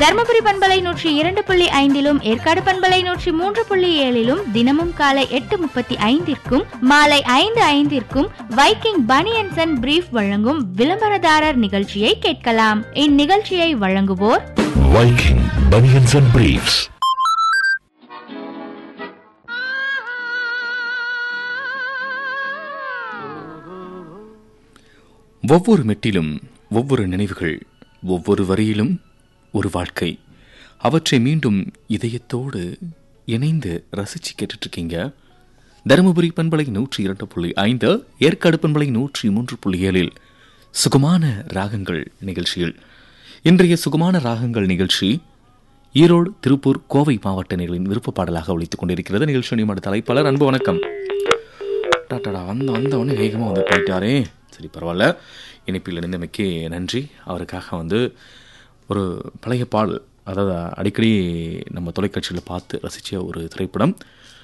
தருமபுரி பண்பலை நூற்றி இரண்டு புள்ளி ஐந்திலும் ஏற்காடு பண்பலை நூற்றி மூன்று புள்ளி ஏழிலும் தினமும் காலை எட்டு முப்பத்தி ஐந்திற்கும் மாலை ஐந்து ஐந்திற்கும் வைக்கிங் பனியன்சன் அண்ட் பிரீஃப் வழங்கும் விளம்பரதாரர் நிகழ்ச்சியை கேட்கலாம் இந்நிகழ்ச்சியை வழங்குவோர் Viking Bunions and Briefs. ஒவ்வொரு மெட்டிலும் ஒவ்வொரு நினைவுகள் ஒவ்வொரு வரியிலும் ஒரு வாழ்க்கை அவற்றை மீண்டும் இதயத்தோடு இணைந்து ரசிச்சு கேட்டுட்டு இருக்கீங்க தருமபுரி பண்பலை நூற்றி இரண்டு புள்ளி ஐந்து ஏற்காடு பண்பலை நூற்றி மூன்று புள்ளி ஏழில் சுகமான ராகங்கள் நிகழ்ச்சியில் இன்றைய சுகமான ராகங்கள் நிகழ்ச்சி ஈரோடு திருப்பூர் கோவை மாவட்ட நிகழ்ச்சியின் விருப்ப பாடலாக ஒழித்துக் கொண்டிருக்கிறது நிகழ்ச்சி நியமன தலைப்பாளர் அன்பு வணக்கம் டாட்டாடா வந்த வந்த உடனே வேகமாக வந்து போயிட்டாரே சரி பரவாயில்ல இணைப்பில் இணைந்தமைக்கு நன்றி அவருக்காக வந்து ஒரு பழைய பாடல் அதாவது அடிக்கடி நம்ம தொலைக்காட்சியில் பார்த்து ரசித்த ஒரு திரைப்படம்